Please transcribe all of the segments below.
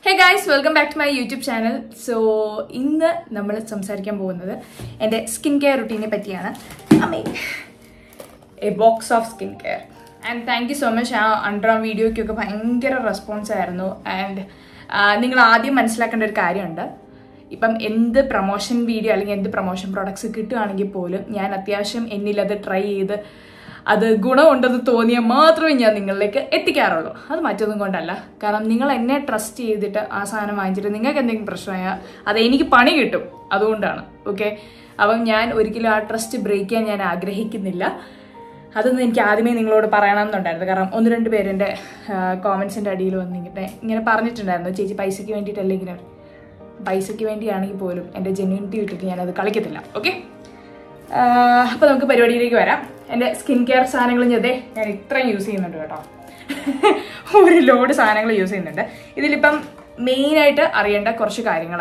Hey guys welcome back to my YouTube channel so ഇന്ന് നമ്മൾ സംസാരിക്കാൻ പോകുന്നത് എൻ്റെ സ്കിൻ കെയർ റുട്ടീനെ പറ്റിയാണ് അമ്മേ a box of skin care and thank you so much ആ അണ്ടർ വീഡിയോയ്ക്കൊക്കെ ഭയങ്കര റെസ്പോൺസ് ആയിരുന്നു ആൻഡ് നിങ്ങൾ ആദ്യം മനസ്സിലാക്കേണ്ട ഒരു കാര്യമുണ്ട് ഇപ്പം എന്ത് പ്രൊമോഷൻ വീഡിയോ അല്ലെങ്കിൽ എന്ത് പ്രൊമോഷൻ പ്രോഡക്ട്സ് കിട്ടുകയാണെങ്കിൽ പോലും ഞാൻ അത്യാവശ്യം എന്നിലത് ട്രൈ ചെയ്ത് അത് ഗുണമുണ്ടെന്ന് തോന്നിയാൽ മാത്രമേ ഞാൻ നിങ്ങളിലേക്ക് എത്തിക്കാറുള്ളൂ അത് മറ്റൊന്നും കൊണ്ടല്ല കാരണം നിങ്ങൾ എന്നെ ട്രസ്റ്റ് ചെയ്തിട്ട് ആ സാധനം വാങ്ങിച്ചിട്ട് നിങ്ങൾക്ക് എന്തെങ്കിലും പ്രശ്നമായാൽ അത് എനിക്ക് പണി കിട്ടും അതുകൊണ്ടാണ് ഓക്കെ അപ്പം ഞാൻ ഒരിക്കലും ആ ട്രസ്റ്റ് ബ്രേക്ക് ചെയ്യാൻ ഞാൻ ആഗ്രഹിക്കുന്നില്ല അതൊന്നും എനിക്ക് ആദ്യമേ നിങ്ങളോട് പറയണമെന്നുണ്ടായിരുന്നു കാരണം ഒന്ന് രണ്ട് പേരെൻ്റെ കോമൻസിൻ്റെ അടിയിൽ വന്നിങ്ങനെ ഇങ്ങനെ പറഞ്ഞിട്ടുണ്ടായിരുന്നു ചേച്ചി പൈസയ്ക്ക് വേണ്ടിയിട്ടല്ല ഇങ്ങനെ പൈസയ്ക്ക് വേണ്ടിയാണെങ്കിൽ പോലും എൻ്റെ ജെന്യൂനിറ്റി വിട്ടിട്ട് ഞാനത് കളിക്കത്തില്ല ഓക്കെ അപ്പോൾ നമുക്ക് പരിപാടിയിലേക്ക് വരാം എൻ്റെ സ്കിൻ കെയർ സാധനങ്ങൾ ഞാൻ ദേ ഞാൻ ഇത്രയും യൂസ് ചെയ്യുന്നുണ്ട് കേട്ടോ ഒരു ലോഡ് സാധനങ്ങൾ യൂസ് ചെയ്യുന്നുണ്ട് ഇതിലിപ്പം മെയിനായിട്ട് അറിയേണ്ട കുറച്ച് കാര്യങ്ങൾ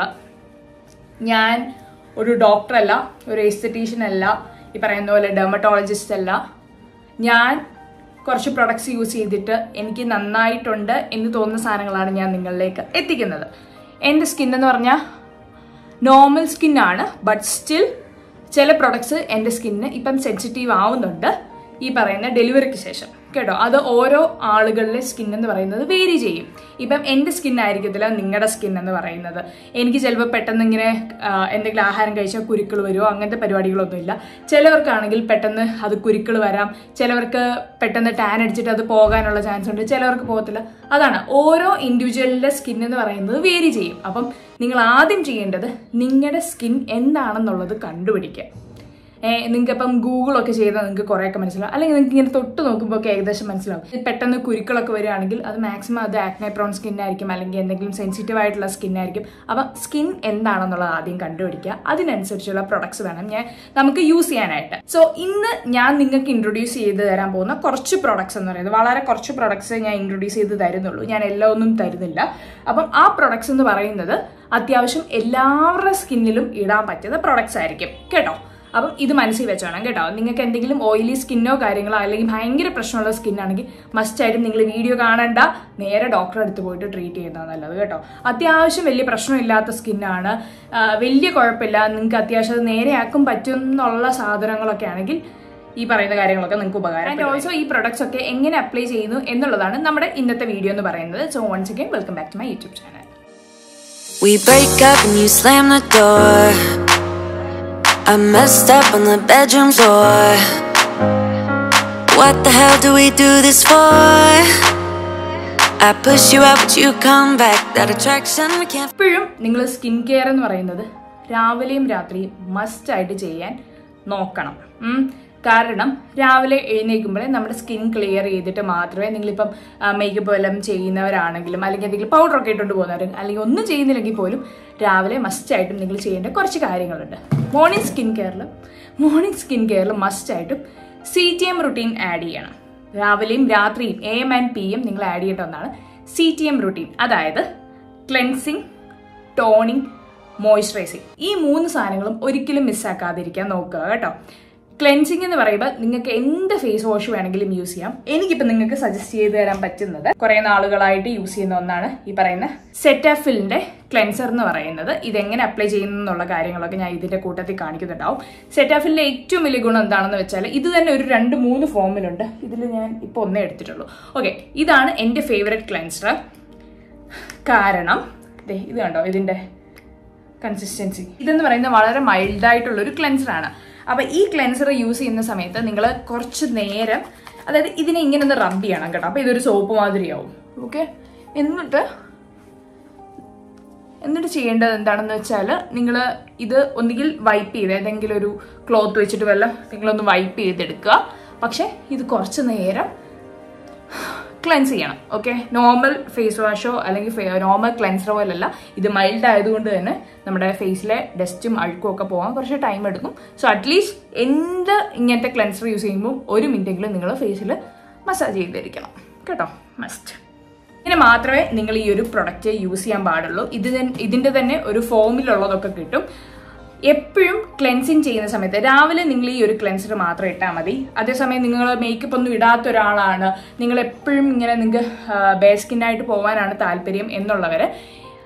ഞാൻ ഒരു ഡോക്ടറല്ല ഒരു എസ്തറ്റീഷ്യൻ അല്ല ഈ പറയുന്ന പോലെ ഡെർമറ്റോളജിസ്റ്റ് അല്ല ഞാൻ കുറച്ച് പ്രൊഡക്ട്സ് യൂസ് ചെയ്തിട്ട് എനിക്ക് നന്നായിട്ടുണ്ട് എന്ന് തോന്നുന്ന സാധനങ്ങളാണ് ഞാൻ നിങ്ങളിലേക്ക് എത്തിക്കുന്നത് എൻ്റെ സ്കിൻ എന്ന് പറഞ്ഞാൽ നോർമൽ സ്കിന്നാണ് ബട്ട് സ്റ്റിൽ ചില പ്രൊഡക്ട്സ് എൻ്റെ സ്കിന്നിന് ഇപ്പം സെൻസിറ്റീവ് ആവുന്നുണ്ട് ഈ പറയുന്ന ഡെലിവറിക്ക് ശേഷം കേട്ടോ അത് ഓരോ ആളുകളിലെ സ്കിൻ എന്ന് പറയുന്നത് വേരി ചെയ്യും ഇപ്പം എൻ്റെ സ്കിൻ ആയിരിക്കത്തില്ല നിങ്ങളുടെ സ്കിൻ എന്ന് പറയുന്നത് എനിക്ക് ചിലപ്പോൾ പെട്ടെന്ന് ഇങ്ങനെ ആ, എന്തെങ്കിലും ആഹാരം കഴിച്ചാൽ കുരുക്കൾ വരുമോ അങ്ങനത്തെ പരിപാടികളൊന്നുമില്ല ചിലവർക്കാണെങ്കിൽ പെട്ടെന്ന് അത് കുരുക്കൾ വരാം ചിലവർക്ക് പെട്ടെന്ന് ടാൻ അടിച്ചിട്ട് അത് പോകാനുള്ള ചാൻസ് ഉണ്ട് ചിലവർക്ക് പോകത്തില്ല അതാണ് ഓരോ ഇൻഡിവിജ്വലിൻ്റെ സ്കിൻ എന്ന് പറയുന്നത് വേരി ചെയ്യും അപ്പം നിങ്ങൾ ആദ്യം ചെയ്യേണ്ടത് നിങ്ങളുടെ സ്കിൻ എന്താണെന്നുള്ളത് കണ്ടുപിടിക്കുക നിങ്ങൾക്ക് ഇപ്പം ഗൂഗിളൊക്കെ ചെയ്താൽ നിങ്ങൾക്ക് കുറേയൊക്കെ മനസ്സിലാവും അല്ലെങ്കിൽ നിങ്ങൾക്ക് ഇങ്ങനെ തൊട്ട് നോക്കുമ്പോൾ ഒക്കെ ഏകദേശം മനസ്സിലാവും ഇത് പെട്ടെന്ന് കുരുക്കളൊക്കെ വരികയാണെങ്കിൽ അത് മാക്സിമം അത് ആക്നെ പ്രോൺ സ്കിൻ ആയിരിക്കും അല്ലെങ്കിൽ എന്തെങ്കിലും സെൻസിറ്റീവ് ആയിട്ടുള്ള സ്കിൻ ആയിരിക്കും അപ്പം സ്കിൻ എന്താണെന്നുള്ളത് ആദ്യം കണ്ടുപിടിക്കുക അതിനനുസരിച്ചുള്ള പ്രൊഡക്ട്സ് വേണം ഞാൻ നമുക്ക് യൂസ് ചെയ്യാനായിട്ട് സോ ഇന്ന് ഞാൻ നിങ്ങൾക്ക് ഇൻട്രൊഡ്യൂസ് ചെയ്ത് തരാൻ പോകുന്ന കുറച്ച് പ്രൊഡക്ട്സ് എന്ന് പറയുന്നത് വളരെ കുറച്ച് പ്രൊഡക്ട്സ് ഞാൻ ഇൻട്രൊഡ്യൂസ് ചെയ്ത് തരുന്നുള്ളൂ ഞാൻ എല്ലാം ഒന്നും തരുന്നില്ല അപ്പം ആ പ്രൊഡക്ട്സ് എന്ന് പറയുന്നത് അത്യാവശ്യം എല്ലാവരുടെ സ്കിന്നിലും ഇടാൻ പറ്റുന്ന പ്രൊഡക്ട്സ് ആയിരിക്കും കേട്ടോ അപ്പം ഇത് മനസ്സിൽ വെച്ചോണം കേട്ടോ നിങ്ങൾക്ക് എന്തെങ്കിലും ഓയിലി സ്കിന്നോ കാര്യങ്ങളോ അല്ലെങ്കിൽ ഭയങ്കര പ്രശ്നമുള്ള സ്കിൻ ആണെങ്കിൽ മസ്റ്റ് ആയിട്ടും നിങ്ങൾ വീഡിയോ കാണണ്ട നേരെ ഡോക്ടറെ അടുത്ത് പോയിട്ട് ട്രീറ്റ് ചെയ്യുന്നതാണ് നല്ലത് കേട്ടോ അത്യാവശ്യം വലിയ പ്രശ്നമില്ലാത്ത സ്കിന്നാണ് വലിയ കുഴപ്പമില്ല നിങ്ങൾക്ക് അത്യാവശ്യം അത് നേരെയാക്കും പറ്റും എന്നുള്ള സാധനങ്ങളൊക്കെ ആണെങ്കിൽ ഈ പറയുന്ന കാര്യങ്ങളൊക്കെ നിങ്ങൾക്ക് ഉപകാരം ആൻഡ് ഓൾസോ ഈ പ്രൊഡക്ട്സ് ഒക്കെ എങ്ങനെ അപ്ലൈ ചെയ്യുന്നു എന്നുള്ളതാണ് നമ്മുടെ ഇന്നത്തെ വീഡിയോ എന്ന് പറയുന്നത് so once again welcome back to my YouTube channel We break up and you slam the door. I messed up on the bedroom floor. What the hell do we do this for? I push you out, but you come back. That attraction we can't. എപ്പോഴും നിങ്ങൾ skin care എന്ന് പറയുന്നത് രാവിലെയും രാത്രിയും must ആയിട്ട് ചെയ്യാൻ നോക്കണം ഉം. കാരണം രാവിലെ എഴുന്നേൽക്കുമ്പോഴേ നമ്മുടെ സ്കിൻ ക്ലിയർ ചെയ്തിട്ട് മാത്രമേ നിങ്ങളിപ്പം മേക്കപ്പ് വല്ലതും ചെയ്യുന്നവരാണെങ്കിലും അല്ലെങ്കിൽ എന്തെങ്കിലും പൗഡറൊക്കെ ഇട്ടുകൊണ്ട് പോകുന്നവർ അല്ലെങ്കിൽ ഒന്നും ചെയ്യുന്നില്ലെങ്കിൽ പോലും രാവിലെ മസ്റ്റ് ആയിട്ടും നിങ്ങൾ ചെയ്യേണ്ട കുറച്ച് കാര്യങ്ങളുണ്ട് മോർണിംഗ് സ്കിൻ കെയറിൽ മോർണിംഗ് സ്കിൻ കെയറിൽ മസ്റ്റ് ആയിട്ടും C T M routine add ചെയ്യണം രാവിലെയും രാത്രിയും A M and P M നിങ്ങൾ ആഡ് ചെയ്യേണ്ട ഒന്നാണ് സി ടി എം റുട്ടീൻ അതായത് ക്ലെൻസിങ് ടോണിങ് മോയ്സ്ചറൈസിങ് ഈ മൂന്ന് സാധനങ്ങളും ഒരിക്കലും മിസ്സാക്കാതിരിക്കാൻ നോക്കുക കേട്ടോ ക്ലെൻസിങ് എന്ന് പറയുമ്പോൾ നിങ്ങൾക്ക് എന്ത് ഫേസ് വാഷ് വേണമെങ്കിലും യൂസ് ചെയ്യാം എനിക്കിപ്പോൾ നിങ്ങൾക്ക് സജസ്റ്റ് ചെയ്ത് തരാൻ പറ്റുന്നത് കുറേ നാളുകളായിട്ട് യൂസ് ചെയ്യുന്ന ഒന്നാണ് ഈ പറയുന്ന സെറ്റാഫിലിന്റെ ക്ലെൻസർ എന്ന് പറയുന്നത് ഇതെങ്ങനെ അപ്ലൈ ചെയ്യുന്നു എന്നുള്ള കാര്യങ്ങളൊക്കെ ഞാൻ ഇതിന്റെ കൂട്ടത്തിൽ കാണിക്കുന്നുണ്ടാവും സെറ്റാഫിലിന്റെ ഏറ്റവും വലിയ ഗുണം എന്താണെന്ന് വെച്ചാൽ ഇത് തന്നെ ഒരു രണ്ട് മൂന്ന് ഫോമിലുണ്ട് ഇതിൽ ഞാൻ ഇപ്പോൾ ഒന്നേ എടുത്തിട്ടുള്ളൂ ഓക്കെ ഇതാണ് എൻ്റെ ഫേവറേറ്റ് ക്ലെൻസർ കാരണം ദേ ഇത് കണ്ടോ ഇതിന്റെ കൺസിസ്റ്റൻസി ഇതെന്ന് പറയുന്നത് വളരെ മൈൽഡ് ആയിട്ടുള്ള ഒരു ക്ലെൻസർ ആണ് അപ്പൊ ഈ ക്ലെൻസർ യൂസ് ചെയ്യുന്ന സമയത്ത് നിങ്ങൾ കുറച്ച് നേരം അതായത് ഇതിനെ ഇങ്ങനെ ഒന്ന് റബ്ബ് ചെയ്യണം കേട്ടോ അപ്പൊ ഇതൊരു സോപ്പ് മാതിരിയാവും ഓക്കെ എന്നിട്ട് എന്നിട്ട് ചെയ്യേണ്ടത് എന്താണെന്ന് വെച്ചാൽ നിങ്ങൾ ഇത് ഒന്നുകിൽ വൈപ്പ് ചെയ്ത് ഏതെങ്കിലും ഒരു ക്ലോത്ത് വെച്ചിട്ട് വല്ല നിങ്ങളൊന്ന് വൈപ്പ് ചെയ്തെടുക്കുക പക്ഷെ ഇത് കുറച്ച് നേരം ക്ലെൻസ് ചെയ്യണം ഓക്കെ നോർമൽ ഫേസ് വാഷോ അല്ലെങ്കിൽ നോർമൽ ക്ലെൻസറോ പോലല്ല ഇത് മൈൽഡ് ആയതുകൊണ്ട് തന്നെ നമ്മുടെ ഫേസിലെ ഡസ്റ്റും അഴുക്കും ഒക്കെ പോകാൻ കുറച്ച് ടൈം എടുക്കും സോ അറ്റ്ലീസ്റ്റ് എന്ത് ഇങ്ങനത്തെ ക്ലെൻസർ യൂസ് ചെയ്യുമ്പോൾ ഒരു മിനിറ്റെങ്കിലും നിങ്ങൾ ഫേസിൽ മസാജ് ചെയ്തിരിക്കണം കേട്ടോ മസ്റ്റ് ഇങ്ങനെ മാത്രമേ നിങ്ങൾ ഈ ഒരു പ്രൊഡക്റ്റ് യൂസ് ചെയ്യാൻ പാടുള്ളൂ ഇത് തൻ- ഇതിന്റെ തന്നെ ഒരു ഫോമിലുള്ളതൊക്കെ കിട്ടും എപ്പോഴും ക്ലെൻസിങ് ചെയ്യുന്ന സമയത്ത് രാവിലെ നിങ്ങൾ ഈ ഒരു ക്ലെൻസർ മാത്രം ഇട്ടാൽ മതി അതേസമയം നിങ്ങൾ മേക്കപ്പ് ഒന്നും ഇടാത്ത ഒരാളാണ് നിങ്ങൾ എപ്പോഴും ഇങ്ങനെ നിങ്ങൾക്ക് ബേ സ്കിന്നായിട്ട് പോകാനാണ് താല്പര്യം എന്നുള്ളവർ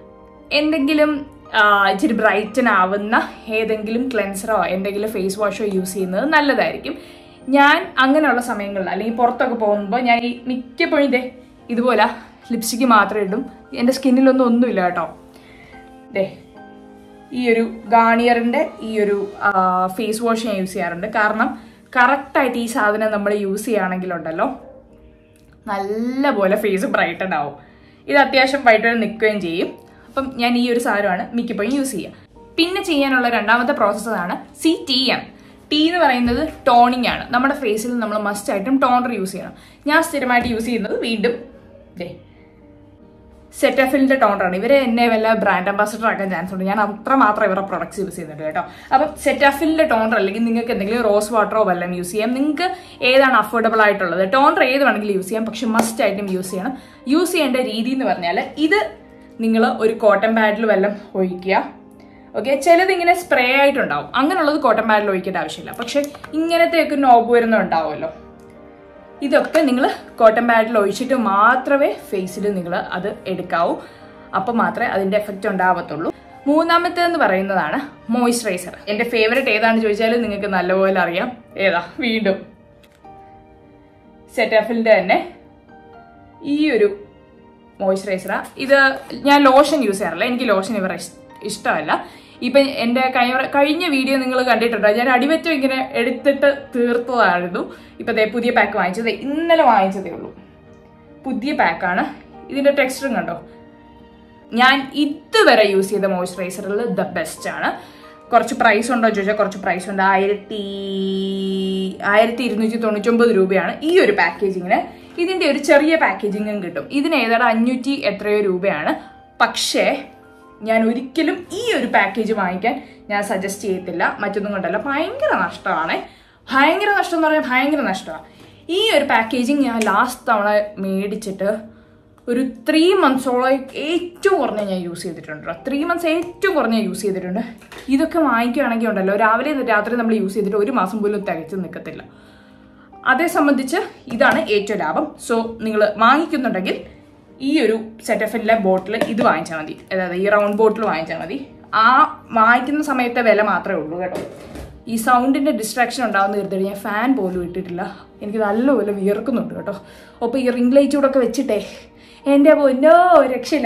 എന്തെങ്കിലും ആ, ഇച്ചിരി ബ്രൈറ്റൻ ആവുന്ന ഏതെങ്കിലും ക്ലെൻസറോ എന്തെങ്കിലും ഫേസ് വാഷോ യൂസ് ചെയ്യുന്നത് നല്ലതായിരിക്കും ഞാൻ അങ്ങനെയുള്ള സമയങ്ങളിൽ അല്ലെങ്കിൽ പുറത്തൊക്കെ പോകുമ്പോൾ ഞാൻ ഈ മിക്കപ്പോഴും ഇതേ ഇതുപോലെ ലിപ്സ്റ്റിക്ക് മാത്രമേ ഇടും എൻ്റെ സ്കിന്നിലൊന്നും ഒന്നുമില്ല കേട്ടോ ദേ ഈ ഒരു ഗാർണിയറിൻ്റെ ഈ ഒരു ഫേസ് വാഷ് ഞാൻ യൂസ് ചെയ്യാറുണ്ട് കാരണം കറക്റ്റായിട്ട് ഈ സാധനം നമ്മൾ യൂസ് ചെയ്യുകയാണെങ്കിലുണ്ടല്ലോ നല്ലപോലെ ഫേസ് ബ്രൈറ്റൻ ആവും ഇത് അത്യാവശ്യം വൈകിട്ട് നിൽക്കുകയും ചെയ്യും അപ്പം ഞാൻ ഈ ഒരു സാധനമാണ് മിക്കപ്പോഴും യൂസ് ചെയ്യുക പിന്നെ ചെയ്യാനുള്ള രണ്ടാമത്തെ പ്രോസസ്സാണ് സി ടി എം ടി എന്ന് പറയുന്നത് ടോണിംഗ് ആണ് നമ്മുടെ ഫേസിൽ നമ്മൾ മസ്റ്റ് ആയിട്ടും ടോണർ യൂസ് ചെയ്യണം ഞാൻ സ്ഥിരമായിട്ട് യൂസ് ചെയ്യുന്നത് വീണ്ടും ദേ സെറ്റഫിലിന്റെ ടോണറാണ് ഇവരെ എന്നെ വല്ല ബ്രാൻഡ് അംബാസഡർ ആക്കാൻ ചാൻസ് ഉണ്ട് ഞാൻ അത്ര മാത്രം ഇവരുടെ പ്രൊഡക്ട്സ് യൂസ് ചെയ്യുന്നുണ്ട് കേട്ടോ അപ്പം സെറ്റഫിലിന്റെ ടോണർ അല്ലെങ്കിൽ നിങ്ങൾക്ക് എന്തെങ്കിലും റോസ് വാട്ടറോ വല്ലതും യൂസ് ചെയ്യാം നിങ്ങൾക്ക് ഏതാണ് അഫോർഡബിൾ ആയിട്ടുള്ളത് ടോണർ ഏത് വേണമെങ്കിലും യൂസ് ചെയ്യാം പക്ഷെ മസ്റ്റ് ആയിട്ടും യൂസ് ചെയ്യണം യൂസ് ചെയ്യേണ്ട രീതി എന്ന് പറഞ്ഞാൽ ഇത് നിങ്ങൾ ഒരു കോട്ടൺ പാഡിൽ വല്ലതും ഒഴിക്കുക ഓക്കെ ചിലത് ഇങ്ങനെ സ്പ്രേ ആയിട്ടുണ്ടാവും അങ്ങനെയുള്ളത് കോട്ടൺ പാഡിൽ ഒഴിക്കേണ്ട ആവശ്യമില്ല പക്ഷെ ഇങ്ങനത്തെയൊക്കെ നോബ് വരുന്നുണ്ടാവുമല്ലോ ഇതൊക്കെ നിങ്ങൾ കോട്ടൺ പാഡിൽ ഒഴിച്ചിട്ട് മാത്രമേ ഫേസിൽ നിങ്ങൾ അത് എടുക്കാവൂ അപ്പം മാത്രമേ അതിന്റെ എഫക്റ്റ് ഉണ്ടാവത്തുള്ളൂ മൂന്നാമത്തേന്ന് പറയുന്നതാണ് മോയ്സ്ചറൈസർ എൻ്റെ ഫേവറേറ്റ് ഏതാണെന്ന് ചോദിച്ചാൽ നിങ്ങൾക്ക് നല്ലപോലെ അറിയാം ഏതാ വീണ്ടും സെറ്റാഫിലിൻ്റെ തന്നെ ഈ ഒരു മോയ്സ്ചറൈസറാ ഇത് ഞാൻ ലോഷൻ യൂസ് ചെയ്യാറില്ല എനിക്ക് ലോഷൻ ഇവർ ഇഷ്ടമല്ല ഇപ്പം എൻ്റെ കഴിഞ്ഞ കഴിഞ്ഞ വീഡിയോ നിങ്ങൾ കണ്ടിട്ടുണ്ടോ ഞാൻ അടിവറ്റം ഇങ്ങനെ എടുത്തിട്ട് തീർത്തതായിരുന്നു ഇപ്പം ദേ പുതിയ പാക്ക് വാങ്ങിച്ചത് ഇന്നലെ വാങ്ങിച്ചതേ ഉള്ളൂ പുതിയ പാക്കാണ് ഇതിൻ്റെ ടെക്സ്ചറും കണ്ടോ ഞാൻ ഇതുവരെ യൂസ് ചെയ്ത മോയ്സ്ചറൈസറിൽ ദ ബെസ്റ്റ് ആണ് കുറച്ച് പ്രൈസ് ഉണ്ടോ ചോദിച്ചാൽ കുറച്ച് പ്രൈസ് ഉണ്ട് ആയിരത്തി ആയിരത്തി ഇരുന്നൂറ്റി തൊണ്ണൂറ്റൊമ്പത് രൂപയാണ് ഈ ഒരു പാക്കേജിങ്ങിന് ഇതിന്റെ ഒരു ചെറിയ പാക്കേജിങ്ങും കിട്ടും ഇതിന് ഏതാണ്ട് അഞ്ഞൂറ്റി എത്രയോ രൂപയാണ് പക്ഷേ ഞാൻ ഒരിക്കലും ഈ ഒരു പാക്കേജ് വാങ്ങിക്കാൻ ഞാൻ സജസ്റ്റ് ചെയ്യത്തില്ല മറ്റൊന്നും കൊണ്ടല്ല ഭയങ്കര നഷ്ടമാണ് ഭയങ്കര നഷ്ടം എന്ന് പറഞ്ഞാൽ ഭയങ്കര നഷ്ടമാണ് ഈ ഒരു പാക്കേജിങ് ഞാൻ ലാസ്റ്റ് തവണ മേടിച്ചിട്ട് ഒരു ത്രീ മന്ത്സോളം ഏറ്റവും കുറഞ്ഞ ഞാൻ യൂസ് ചെയ്തിട്ടുണ്ട് ത്രീ മന്ത്സ് ഏറ്റവും കുറഞ്ഞ യൂസ് ചെയ്തിട്ടുണ്ട് ഇതൊക്കെ വാങ്ങിക്കുകയാണെങ്കിൽ ഉണ്ടല്ലോ രാവിലെ രാത്രി നമ്മൾ യൂസ് ചെയ്തിട്ട് ഒരു മാസം പോലും തികച്ച് നിൽക്കത്തില്ല അതേ സംബന്ധിച്ച് ഇതാണ് ഏറ്റവും ലാഭം സോ നിങ്ങൾ വാങ്ങിക്കുന്നുണ്ടെങ്കിൽ ഈ ഒരു സെറ്റഫിലെ ബോട്ടിൽ ഇത് വാങ്ങിച്ചാൽ മതി അതായത് ഈ റൗണ്ട് ബോട്ടിൽ വാങ്ങിച്ചാൽ മതി ആ വാങ്ങിക്കുന്ന സമയത്തെ വില മാത്രമേ ഉള്ളൂ കേട്ടോ ഈ സൗണ്ടിന്റെ ഡിസ്ട്രാക്ഷൻ ഉണ്ടാവുന്ന കരുതി ഞാൻ ഫാൻ പോലും ഇട്ടിട്ടില്ല എനിക്ക് നല്ലപോലെ വിയർക്കുന്നുണ്ട് കേട്ടോ അപ്പോൾ ഈ റിംഗ് ലൈറ്റ് കൂടെ ഒക്കെ വെച്ചിട്ടേ എൻ്റെ പൊന്നോ രക്ഷയില്ല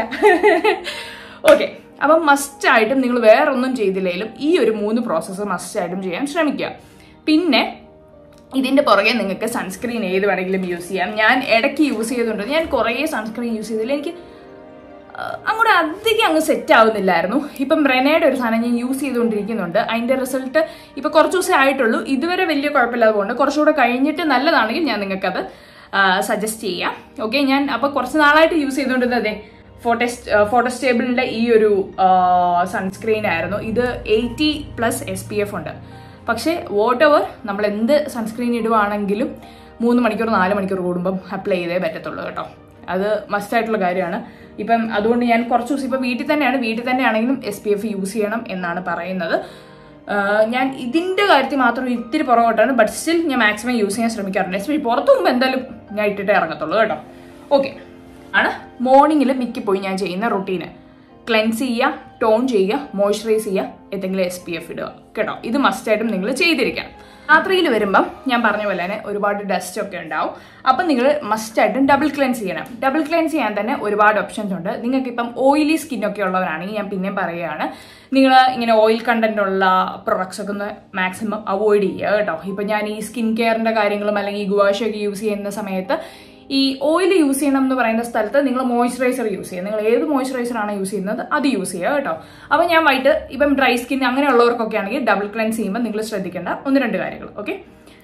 ഓക്കെ അപ്പം മസ്റ്റായിട്ടും നിങ്ങൾ വേറെ ഒന്നും ചെയ്തില്ലെങ്കിലും ഈ ഒരു മൂന്ന് പ്രോസസ്സ് മസ്റ്റായിട്ടും ചെയ്യാൻ ശ്രമിക്കുക പിന്നെ ഇതിന്റെ പുറകെ നിങ്ങൾക്ക് സൺസ്ക്രീൻ ഏത് വേണമെങ്കിലും യൂസ് ചെയ്യാം ഞാൻ ഇടയ്ക്ക് യൂസ് ചെയ്തിട്ടുണ്ട് ഞാൻ കുറേ സൺസ്ക്രീൻ യൂസ് ചെയ്തില്ല എനിക്ക് ആ, അങ്ങോട്ട് അധികം അങ്ങ് സെറ്റ് ആവുന്നില്ലായിരുന്നു ഇപ്പം റെനയുടെ ഒരു സാധനം ഞാൻ യൂസ് ചെയ്തുകൊണ്ടിരിക്കുന്നുണ്ട് അതിന്റെ റിസൾട്ട് ഇപ്പൊ കുറച്ച് ദിവസമേ ആയിട്ടുള്ളൂ ഇതുവരെ വലിയ കുഴപ്പമില്ലാതെ പോകുന്നുണ്ട് കുറച്ചുകൂടെ കഴിഞ്ഞിട്ട് നല്ലതാണെങ്കിൽ ഞാൻ നിങ്ങൾക്കത് സജസ്റ്റ് ചെയ്യാം ഓക്കെ ഞാൻ അപ്പോൾ കുറച്ച് നാളായിട്ട് യൂസ് ചെയ്തുകൊണ്ടിരുന്നത് അതെ ഫോട്ടോസ് ഫോട്ടോസ്റ്റേബിളിന്റെ ഈ ഒരു സൺസ്ക്രീൻ ആയിരുന്നു ഇത് eighty plus S P F ഉണ്ട് പക്ഷേ വാട്ട് എവർ നമ്മൾ എന്ത് സൺസ്ക്രീൻ ഇടുവാണെങ്കിലും മൂന്ന് മണിക്കൂർ നാല് മണിക്കൂർ കൂടുമ്പം അപ്ലൈ ചെയ്തേ പറ്റത്തുള്ളൂ കേട്ടോ അത് മസ്റ്റ് ആയിട്ടുള്ള കാര്യമാണ് ഇപ്പം അതുകൊണ്ട് ഞാൻ കുറച്ച് ദിവസം ഇപ്പം വീട്ടിൽ തന്നെയാണ് വീട്ടിൽ തന്നെയാണെങ്കിലും എസ് പി എഫ് യൂസ് ചെയ്യണം എന്നാണ് പറയുന്നത് ആഹ് ഞാൻ ഇതിന്റെ കാര്യത്തിൽ മാത്രം ഇത്തിരി പുറകോട്ടാണ് ബട്ട് സ്റ്റിൽ ഞാൻ മാക്സിമം യൂസ് ചെയ്യാൻ ശ്രമിക്കാറുണ്ട് എസ്പെഷ്യലി പുറത്ത് പോകുമ്പോൾ എന്തായാലും ഞാൻ ഇട്ടിട്ടേ ഇറങ്ങത്തുള്ളൂ കേട്ടോ ഓക്കെ ആണ് മോർണിംഗിൽ മിക്കപ്പോയി ഞാൻ ചെയ്യുന്ന റുട്ടീന് ക്ലെൻസ് ചെയ്യുക ടോൺ ചെയ്യുക മോയ്സ്ചറൈസ് ചെയ്യുക എന്തെങ്കിലും എസ് പി എഫ് ഇടുക കേട്ടോ ഇത് മസ്റ്റായിട്ടും നിങ്ങൾ ചെയ്തിരിക്കണം രാത്രിയിൽ വരുമ്പം ഞാൻ പറഞ്ഞ പോലെ തന്നെ ഒരുപാട് ഡസ്റ്റ് ഒക്കെ ഉണ്ടാവും അപ്പം നിങ്ങൾ മസ്റ്റായിട്ടും ഡബിൾ ക്ലെൻസ് ചെയ്യണം ഡബിൾ ക്ലെൻസ് ചെയ്യാൻ തന്നെ ഒരുപാട് ഓപ്ഷൻസ് ഉണ്ട് നിങ്ങൾക്ക് ഇപ്പം ഓയിലി സ്കിൻ ഒക്കെ ഉള്ളവരാണെങ്കിൽ ഞാൻ പിന്നെയും പറയുകയാണ് നിങ്ങൾ ഇങ്ങനെ ഓയിൽ കണ്ടന്റ് ഉള്ള പ്രൊഡക്ട്സ് ഒക്കെ ഒന്ന് മാക്സിമം അവോയ്ഡ് ചെയ്യുക കേട്ടോ ഇപ്പം ഞാൻ ഈ സ്കിൻ കെയറിന്റെ കാര്യങ്ങളും അല്ലെങ്കിൽ ഗുവാഷൊക്കെ യൂസ് ചെയ്യുന്ന സമയത്ത് ഈ ഓയിൽ യൂസ് ചെയ്യണം എന്ന് പറയുന്ന സ്ഥലത്ത് നിങ്ങൾ മോയ്സ്ചറൈസർ യൂസ് ചെയ്യുക നിങ്ങൾ ഏത് മോയ്സ്ചറൈസർ ആണ് യൂസ് ചെയ്യുന്നത് അത് യൂസ് ചെയ്യുക കേട്ടോ അപ്പോൾ ഞാൻ വൈകിട്ട് ഇപ്പം ഡ്രൈ സ്കിൻ അങ്ങനെയുള്ളവർക്കൊക്കെ ആണെങ്കിൽ ഡബിൾ ക്ലെൻസ് ചെയ്യുമ്പോൾ നിങ്ങൾ ശ്രദ്ധിക്കേണ്ട ഒന്ന് രണ്ട് കാര്യങ്ങൾ ഓക്കെ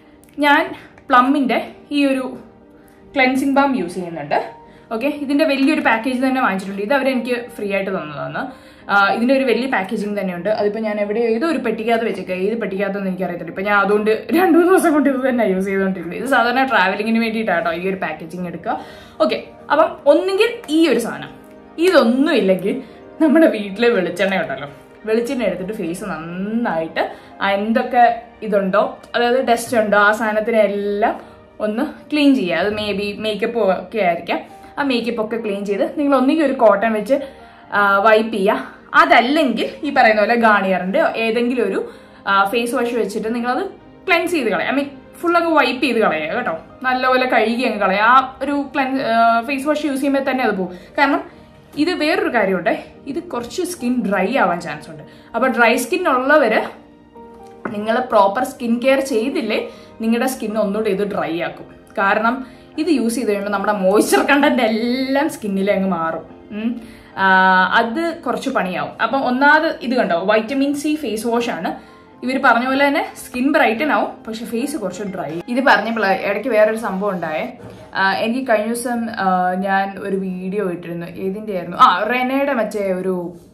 ഞാൻ പ്ലമ്മിന്റെ ഈ ഒരു ക്ലെൻസിങ് ബാം യൂസ് ചെയ്യുന്നുണ്ട് ഓക്കെ ഇതിന്റെ വലിയൊരു പാക്കേജ് തന്നെ വാങ്ങിച്ചിട്ടുണ്ട് ഇത് അവരെനിക്ക് ഫ്രീ ആയിട്ട് തന്നതാണ് ആ, ഇതിന്റെ ഒരു വലിയ പാക്കേജിങ് തന്നെയുണ്ട് അതിപ്പോൾ ഞാൻ എവിടെ ഏതോ ഒരു പെട്ടിക്കകത്ത് വെച്ചേക്കുക ഏത് പെട്ടിക്കകത്തൊന്നും എനിക്ക് അറിയത്തില്ല ഇപ്പം ഞാൻ അതുകൊണ്ട് രണ്ടു മൂന്ന് ദിവസം കൊണ്ട് ഇത് തന്നെ യൂസ് ചെയ്തുകൊണ്ടിരിക്കുന്നത് ഇത് സാധാരണ ട്രാവലിങ്ങിന് വേണ്ടിയിട്ടാട്ടോ ഈ ഒരു പാക്കേജിങ് എടുക്കുക ഓക്കെ അപ്പം ഒന്നുകിൽ ഈ ഒരു സാധനം ഇതൊന്നും ഇല്ലെങ്കിൽ നമ്മുടെ വീട്ടിലെ വെളിച്ചെണ്ണ ഉണ്ടല്ലോ വെളിച്ചെണ്ണ എടുത്തിട്ട് ഫേസ് നന്നായിട്ട് ആ എന്തൊക്കെ ഇതുണ്ടോ അതായത് ഡസ്റ്റ് ഉണ്ടോ ആ സാധനത്തിനെല്ലാം ഒന്ന് ക്ലീൻ ചെയ്യുക അത് മേ ബി മേക്കപ്പ് ഒക്കെ ആയിരിക്കാം ആ മേക്കപ്പ് ഒക്കെ ക്ലീൻ ചെയ്ത് നിങ്ങൾ ഒന്നുകിൽ ഒരു കോട്ടൺ വെച്ച് വൈപ്പ് ചെയ്യുക അതല്ലെങ്കിൽ ഈ പറയുന്ന പോലെ ഗാർണിയറിന്റെ ഏതെങ്കിലും ഒരു ഫേസ് വാഷ് വെച്ചിട്ട് നിങ്ങളത് ക്ലെൻസ് ചെയ്ത് കളയാം ഐ മീൻ ഫുൾ അങ്ങ് വൈപ്പ് ചെയ്ത് കളയുക കേട്ടോ നല്ലപോലെ കഴുകി അങ്ങ് കളയുക ആ ഒരു ക്ലെൻ ഫേസ് വാഷ് യൂസ് ചെയ്യുമ്പോൾ തന്നെ അത് പോകും കാരണം ഇത് വേറൊരു കാര്യമുണ്ട് ഇത് കുറച്ച് സ്കിൻ ഡ്രൈ ആവാൻ ചാൻസ് ഉണ്ട് അപ്പോൾ ഡ്രൈ സ്കിൻ ഉള്ളവര് നിങ്ങൾ പ്രോപ്പർ സ്കിൻ കെയർ ചെയ്തില്ലേ നിങ്ങളുടെ സ്കിൻ ഒന്നുകൂടി ഇത് ഡ്രൈ ആക്കും കാരണം ഇത് യൂസ് ചെയ്ത് കഴിയുമ്പോൾ നമ്മുടെ മോയ്സ്ചർ കണ്ടന്റ് എല്ലാം സ്കിന്നിൽ അങ്ങ് മാറും ഉം. ആ, അത് കുറച്ച് പണിയാവും അപ്പം ഒന്നാമത് ഇത് കണ്ടോ വൈറ്റമിൻ സി ഫേസ് വാഷ് ആണ് ഇവർ പറഞ്ഞ പോലെ തന്നെ സ്കിൻ ബ്രൈറ്റൻ ആവും പക്ഷെ ഫേസ് കുറച്ച് ഡ്രൈ ഇത് പറഞ്ഞപ്പോൾ ഇടയ്ക്ക് വേറൊരു സംഭവം ഉണ്ടായേ ആ, എനിക്ക് കഴിഞ്ഞ ദിവസം ആ, ഞാൻ ഒരു വീഡിയോ ഇട്ടിരുന്നു ഏതിൻ്റെ ആയിരുന്നു ആ റെനയുടെ മറ്റേ ഒരു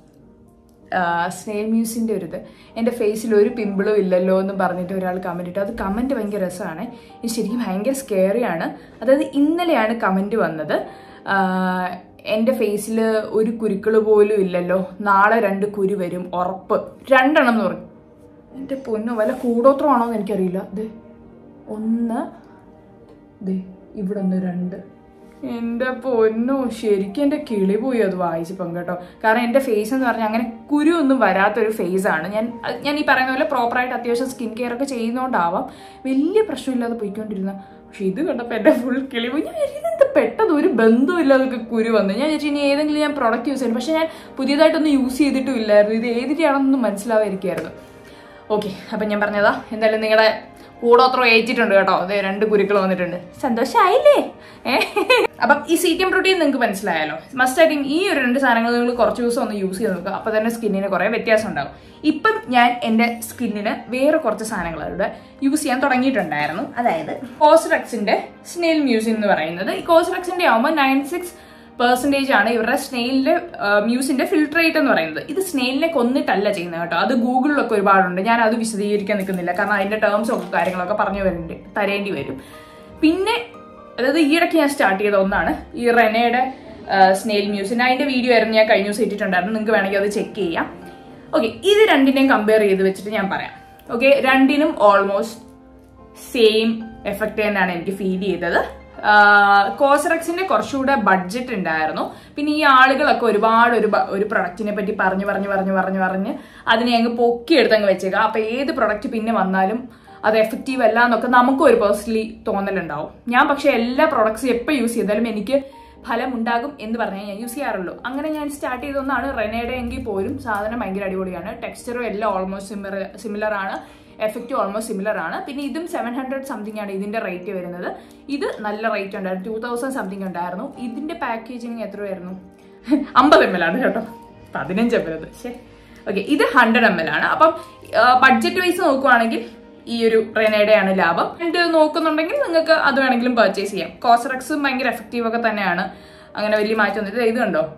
സ്നേൽ മ്യൂസിൻ്റെ ഒരു ഇത് എൻ്റെ ഫേസിൽ ഒരു പിമ്പിളും ഇല്ലല്ലോ എന്ന് പറഞ്ഞിട്ട് ഒരാൾ കമൻറ്റ് ഇട്ടു അത് കമൻറ്റ് ഭയങ്കര രസമാണ് ഇത് ശരിക്കും ഭയങ്കര സ്കെയറിയാണ് അതായത് ഇന്നലെയാണ് കമൻറ്റ് വന്നത് ആഹ് എൻ്റെ ഫേസിൽ ഒരു കുരുക്കൾ പോലും ഇല്ലല്ലോ നാളെ രണ്ട് കുരു വരും ഉറപ്പ് രണ്ടെണ്ണം എന്ന് പറയും എൻ്റെ പൊന്നു വല്ല കൂടോത്രമാണോ എന്ന് എനിക്കറിയില്ല ഇത് ഒന്ന് ദേ ഇവിടെ ഒന്ന് രണ്ട് എൻ്റെ പൊന്നു ശരിക്കും എൻ്റെ കിളി പോയി അത് വായിച്ചപ്പം കേട്ടോ കാരണം എൻ്റെ ഫേസ് എന്ന് പറഞ്ഞാൽ അങ്ങനെ കുരു ഒന്നും വരാത്തൊരു ഫേസ് ആണ് ഞാൻ അത് ഞാൻ ഈ പറയുന്ന പോലെ പ്രോപ്പറായിട്ട് അത്യാവശ്യം സ്കിൻ കെയർ ഒക്കെ ചെയ്യുന്നതുകൊണ്ടാവാം വലിയ പ്രശ്നമില്ലാതെ പോയിക്കൊണ്ടിരുന്ന പക്ഷെ ഇത് കണ്ടപ്പോൾ എൻ്റെ ഫുൾ കിളി പോയി ഞാൻ വിചാരിച്ചു, ഇതെന്ത് പെട്ടെന്ന് ഒരു ബന്ധമില്ലാതൊക്കെ കുരു വന്നു ഞാൻ വിചാരിച്ചു ഇനി ഏതെങ്കിലും ഞാൻ പ്രോഡക്റ്റ് യൂസ് ചെയ്യും പക്ഷെ ഞാൻ പുതിയതായിട്ടൊന്നും യൂസ് ചെയ്തിട്ടും ഇല്ലായിരുന്നു ഇത് ഏതിൻ്റെയാണെന്നൊന്നും മനസ്സിലാവാതിരിക്കുകയായിരുന്നു ഓക്കെ അപ്പം ഞാൻ പറഞ്ഞതാ എന്തായാലും നിങ്ങളുടെ കൂടോത്രം ഏറ്റിട്ടുണ്ട് കേട്ടോ അതെ രണ്ട് കുരുക്കൾ വന്നിട്ടുണ്ട് സന്തോഷമായില്ലേ ഏ അപ്പം ഈ സീറ്റിയം പ്രോട്ടീൻ നിങ്ങൾക്ക് മനസ്സിലായാലോ മസ്റ്റായിട്ടും ഈ ഒരു രണ്ട് സാധനങ്ങൾ നിങ്ങൾ കുറച്ച് ദിവസം ഒന്ന് യൂസ് ചെയ്ത് നോക്കുക അപ്പോൾ തന്നെ സ്കിന്നിന് കുറേ വ്യത്യാസം ഉണ്ടാവും ഇപ്പം ഞാൻ എൻ്റെ സ്കിന്നിന് വേറെ കുറച്ച് സാധനങ്ങളുടെ യൂസ് ചെയ്യാൻ തുടങ്ങിയിട്ടുണ്ടായിരുന്നു അതായത് കോസ്റക്സിന്റെ സ്നെയിൽ മ്യൂസിയം എന്ന് പറയുന്നത് ഈ കോസ്റക്സിന്റെ ആവുമ്പോൾ നയൻ സിക്സ് പെർസെൻറ്റേജ് ആണ് ഇവരുടെ സ്നെയിലിന്റെ മ്യൂസിന്റെ ഫിൽട്രേറ്റ് എന്ന് പറയുന്നത് ഇത് സ്നെയിലിനെ കൊന്നിട്ടല്ല ചെയ്യുന്നത് കേട്ടോ അത് ഗൂഗിളിലൊക്കെ ഒരുപാടുണ്ട് ഞാൻ അത് വിശദീകരിക്കാൻ നിൽക്കുന്നില്ല കാരണം അതിന്റെ ടേംസ് ഒക്കെ കാര്യങ്ങളൊക്കെ പറഞ്ഞു വരുന്നുണ്ട് തരേണ്ടി വരും പിന്നെ അതായത് ഈയിടയ്ക്ക് ഞാൻ സ്റ്റാർട്ട് ചെയ്ത ഒന്നാണ് ഈ റെനയുടെ സ്നെയിൽ മ്യൂസിൻ അതിന്റെ വീഡിയോ ആയിരുന്നു ഞാൻ കഴിഞ്ഞ ദിവസം ഇട്ടിട്ടുണ്ടായിരുന്നു നിങ്ങൾക്ക് വേണമെങ്കിൽ അത് ചെക്ക് ചെയ്യാം ഓക്കെ ഇത് രണ്ടിനെയും കമ്പയർ ചെയ്ത് വെച്ചിട്ട് ഞാൻ പറയാം ഓക്കെ രണ്ടിനും ഓൾമോസ്റ്റ് സെയിം എഫക്റ്റ് തന്നെയാണ് എനിക്ക് ഫീൽ ചെയ്തത് കോസറക്സിന്റെ കുറച്ചുകൂടെ ബഡ്ജറ്റ് ഉണ്ടായിരുന്നു പിന്നെ ഈ ആളുകളൊക്കെ ഒരുപാട് ഒരു ബ- ഒരു പ്രൊഡക്റ്റിനെ പറ്റി പറഞ്ഞു പറഞ്ഞു പറഞ്ഞു പറഞ്ഞു പറഞ്ഞ് അതിനെ അങ്ങ് പൊക്കിയെടുത്ത് അങ്ങ് വെച്ചേക്കാം അപ്പൊ ഏത് പ്രൊഡക്റ്റ് പിന്നെ വന്നാലും അത് എഫക്റ്റീവ് അല്ല എന്നൊക്കെ നമുക്കും ഒരു പേഴ്സണലി തോന്നലുണ്ടാവും ഞാൻ പക്ഷെ എല്ലാ പ്രൊഡക്ട്സും എപ്പോൾ യൂസ് ചെയ്താലും എനിക്ക് ഫലം ഉണ്ടാകും എന്ന് പറഞ്ഞാൽ ഞാൻ യൂസ് ചെയ്യാറുള്ളൂ അങ്ങനെ ഞാൻ സ്റ്റാർട്ട് ചെയ്ത ഒന്നാണ് റെനയുടെ എങ്കിൽ പോലും സാധനം ഭയങ്കര അടിപൊളിയാണ് ടെക്സ്ചറും എല്ലാം ഓൾമോസ്റ്റ് സിമിലർ സിമിലർ ആണ് എഫക്റ്റ് ഓൾമോസ്റ്റ് സിമിലർ ആണ് പിന്നെ ഇതും സെവൻ ഹൺഡ്രഡ് സംതിങ് ആണ് ഇതിന്റെ റേറ്റ് വരുന്നത് ഇത് നല്ല റേറ്റ് ഉണ്ടായിരുന്നു ടൂ തൗസൻഡ് സംതിങ് ഉണ്ടായിരുന്നു ഇതിന്റെ പാക്കേജിങ് എത്രയായിരുന്നു അമ്പത് എം എൽ ആണ് കേട്ടോ പതിനഞ്ച് എം എൽ അത് ശരി ഓക്കെ ഇത് ഹൺഡ്രഡ് എം എൽ ആണ് അപ്പം ബഡ്ജറ്റ് വൈസ് നോക്കുവാണെങ്കിൽ ഈ ഒരു റെനയുടെ ആണ് ലാഭം രണ്ട് നോക്കുന്നുണ്ടെങ്കിൽ നിങ്ങൾക്ക് അത് വേണമെങ്കിലും പർച്ചേസ് ചെയ്യാം കോസറക്സും ഭയങ്കര എഫക്റ്റീവ് ഒക്കെ തന്നെയാണ് അങ്ങനെ വലിയ മാറ്റം ഒന്നും ഇത് കണ്ടോ